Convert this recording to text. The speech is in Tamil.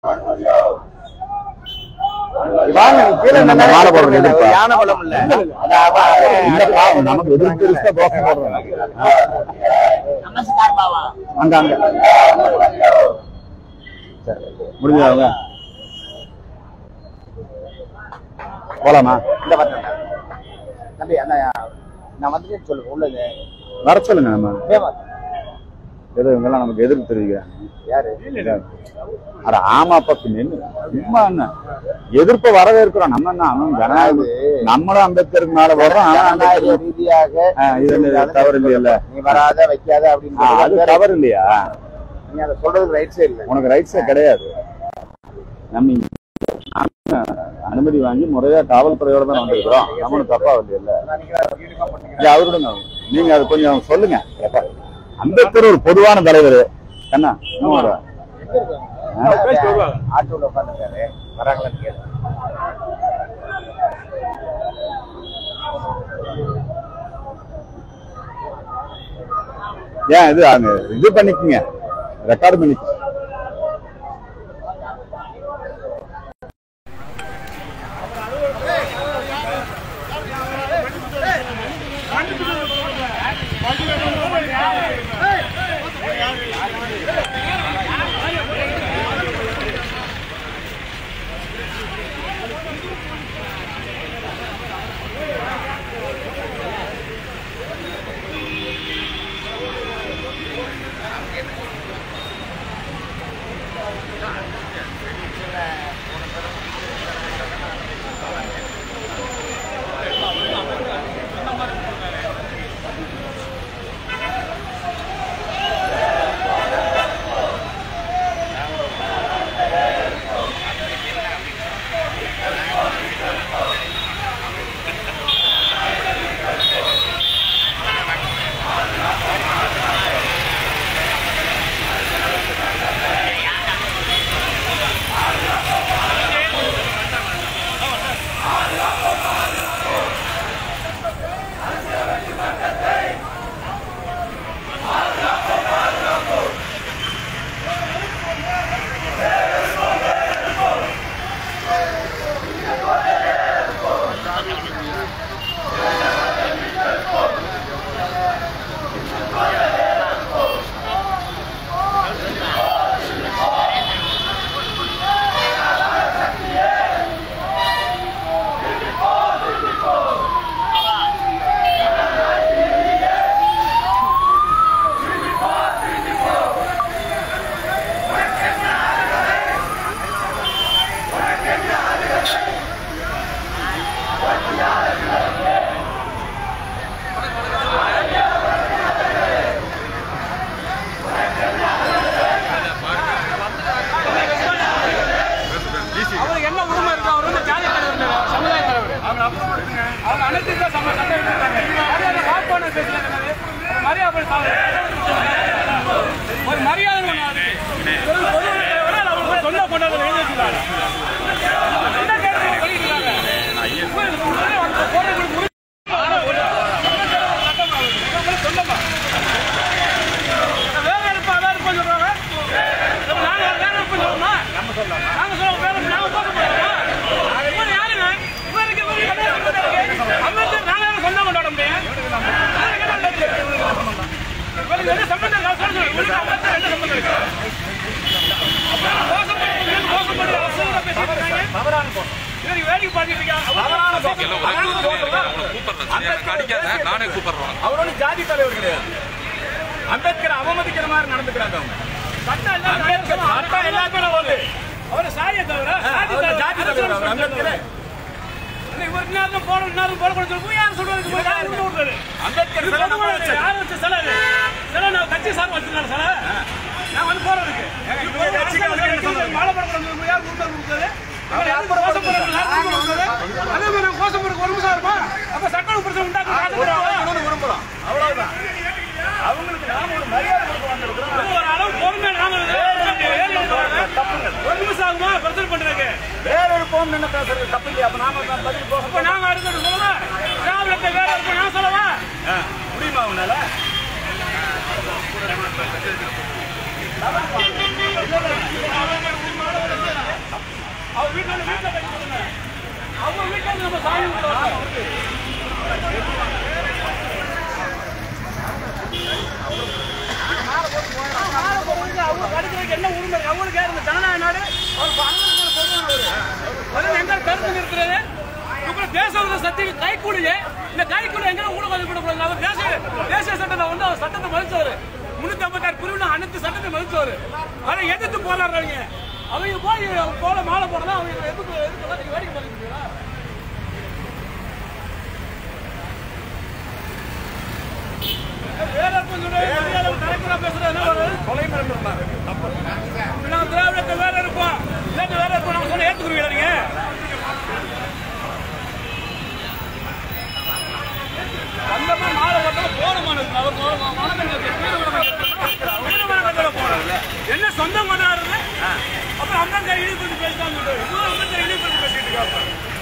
வாங்க கீழே நம்ம நின்னா மாலை போடுறது எதிர்ப்பா? யானை பலம் இல்ல இல்லப்பா நமக்கு எதிர்ப்பு இருக்கா தோசை போடுறோம் நமஸ்கார் பாவா அங்க அங்க சரி முடிஞ்சவங்க போலாமா இந்த பார்த்தேன் தம்பி அண்ணா நான் வந்துட்டு சொல்லு உள்ளது வர சொல்லுங்க நம்ம வேமா ஏதோ இவங்கெல்லாம் நமக்கு எதிர்ப்பு தெரிவிக்கிறாங்க யாரு அட ஆமாப்பா பின்ன என்ன சும்மா என்ன எதிர்ப்பை வரவேற்கிறோம் நம்ம என்ன அவன் ஜனநாயகம் நம்மளும் அம்பேத்கருக்கு மேல போடுறோம் அவன் ஜனநாயக அம்பேத்கர் ரீதியாக ஆ, இது என்ன தவறு இல்லையல்ல நீ வராத வைக்காத ஆ, அப்படின்னு அது சொல்றது தவறு இல்லையா நீ அதை சொல்றதுக்கு ரைட்ஸே இல்ல உனக்கு ரைட்ஸே கிடையாது நம்ம இங்க நாம அனுமதி வாங்கி முறையா காவல்துறையோட தான் வந்திருக்கிறோம் நம்மளும் தப்பா இல்லையல்ல ஐயா, அவருடன் நீங்க அது கொஞ்சம் சொல்லுங்க எப்பா. அம்பேத்கர் ஒரு பொதுவான தலைவர் என்ன இன்னும் ஒரு ஆட்டோல உட்காந்துருக்காரு வராங்களான்னு கேளு ஏன் இது அங்க இது பண்ணிக்கங்க ரெக்கார்ட் பண்ணிக்க அவருக்கு என்ன உரிமை இருக்கு அவர் வந்து ஜாதி தலைவர் இல்ல, சமுதாய தலைவர் அவங்க அனைத்து தான் சம சண்டை இருக்காங்க மரியாதை வாக்கான பேசல மரியாதை ஒரு மரியாதை ஒண்ணு அதுக்கு. ஒரு பொது தலைவரா இல்ல அவர் சொந்த கொண்டாட எழுதி வச்சிருக்காங்க என்ன கேட்டு பண்ணிருக்காங்க போறதுக்கு உரிமை சொல்லமா வேற இருப்பா வேற இருப்பா சொல்றாங்க அப்ப நாங்க வேற இருப்பா சொல்லணுமா நாங்க சொல்ல வேற நாங்க போக முடியாதா இவர் யாருங்க இவருக்கு இவருக்கு என்ன சம்பந்தம் இருக்கு அம்பேத்கர் நாங்க யாரும் சொந்தம் கொண்டாட முடியும் அதுக்கு என்ன இருக்கு? இவருக்கு என்ன சம்பந்தம் இருக்கு? சொல்லுங்க. இவருக்கு அம்பேத்கர் என்ன சம்பந்தம் இருக்கு? அப்புறம் மோசம் பண்ணி- இவருக்கு மோசம் பண்ணி அசுரமா பேசிட்டு இருக்காங்க. இவருக்கு வேடிக்கை பார்த்துட்டு இருக்காங்க. நானே கூப்பிடுறேன் அவர் ஒன்றும் ஜாதி தலைவர் கிடையாது அம்பேத்கர் அவமதிக்கிற மாதிரி நடந்துக்கிறாங்க அவங்க சட்டம் எல்லாம் அம்பேத்கர் சட்டம் எல்லாருமே வருது அவர் சாதிய தவிர ஜாதி தலைவர் அவர் அம்பேத்கர் இவர் இன்னாரும் போட இன்னாரும் போடக்கூடாது சொல்லி யார் சொல்றது போய் யார் விட்டு விடுறது அம்பேத்கர் சிலை நம்ம வச்சது. யார் வச்ச சிலை இது? சிலை நான் கட்சி சார் வச்சிருக்காரு சிலை நான் வந்து போறதுக்கு மாலை போடக்கூடாது சொல்லி யார் விட்டு விடுறது அவர் யார் கோஷம் போடுறது யார் விட்டு விடுறது அதே மாதிரி நான் கோஷம் போடுறது ஒரு நிமிஷம் இருப்பா அப்ப சட்டம் பிரச்சனை உண்டாக்க விரும்புறோம் அவ்வளவுதான் அவங்களுக்கு நாம ஒரு மரியாதை கொடுக்க வந்திருக்கிறோம் ஒரு அளவு பொறுமை நாம ஒரு நிமிஷம் ஆகுமா பிரச்சனை பண்றதுக்கு வேற இருப்போம் என்ன பேசுறது தப்பு இல்லையா அப்ப நாம தான் பதில் போக அப்ப நாங்க அடுத்தது சொல்லுங்க திராவிடத்தை வேற இருப்போம் நான் சொல்லவா முடியுமா உன்னால நம்ம சாமி கும்பிடுறோம். மாலை போடுறதுக்கு அவங்க கடுக்கிறதுக்கு என்ன உரிமை இருக்கு? அவங்களுக்கு யாரு இந்த ஜனநாயக நாடு அவர் அண்ணனுக்கு பொறுப்பான அவரு. அதனால எங்க கருத்து இருக்கிறது அப்புறம் தேச விரோத சக்தி கைக்கூலியே இந்த கைக்கூலி எங்க ஊழல் விடக்கூடாது அவர் தேசிய தேசிய சட்டத்தை வந்து அவர் சட்டத்தை மதிச்சவர் முன்னூத்தி ஐம்பத்தாறு பிரிவுல அனைத்து சட்டத்தை மதிச்சவர் அதை எதிர்த்து போராடுறாங்க அவங்க போய் போல மாலை போடலாம் அவங்க எதுக்கு எதுக்கு நீங்க வேடிக்கை பார்த்துருக்கீங்களா வேற கொஞ்சம் மரியாதை கரெக்டா பேசுறது கொலை மிரட்டுறாரு நான் திராவிடத்தை வேற இருப்போம் இல்லாட்டி வேற இருப்போம் நம்ம சொன்ன ஏத்துக்குறீங்களா நீங்க வந்தப்ப மாலை போட்டா போனமான அவர் போனது என்ன சொந்தம் கொண்டாடுறது அப்புறம் அம்பேத்கர் இழிவுபடுத்தி பேசிட்டாங்க அம்பேத்கர் இழிவுபடுத்தி பேசிட்டு இருக்காங்க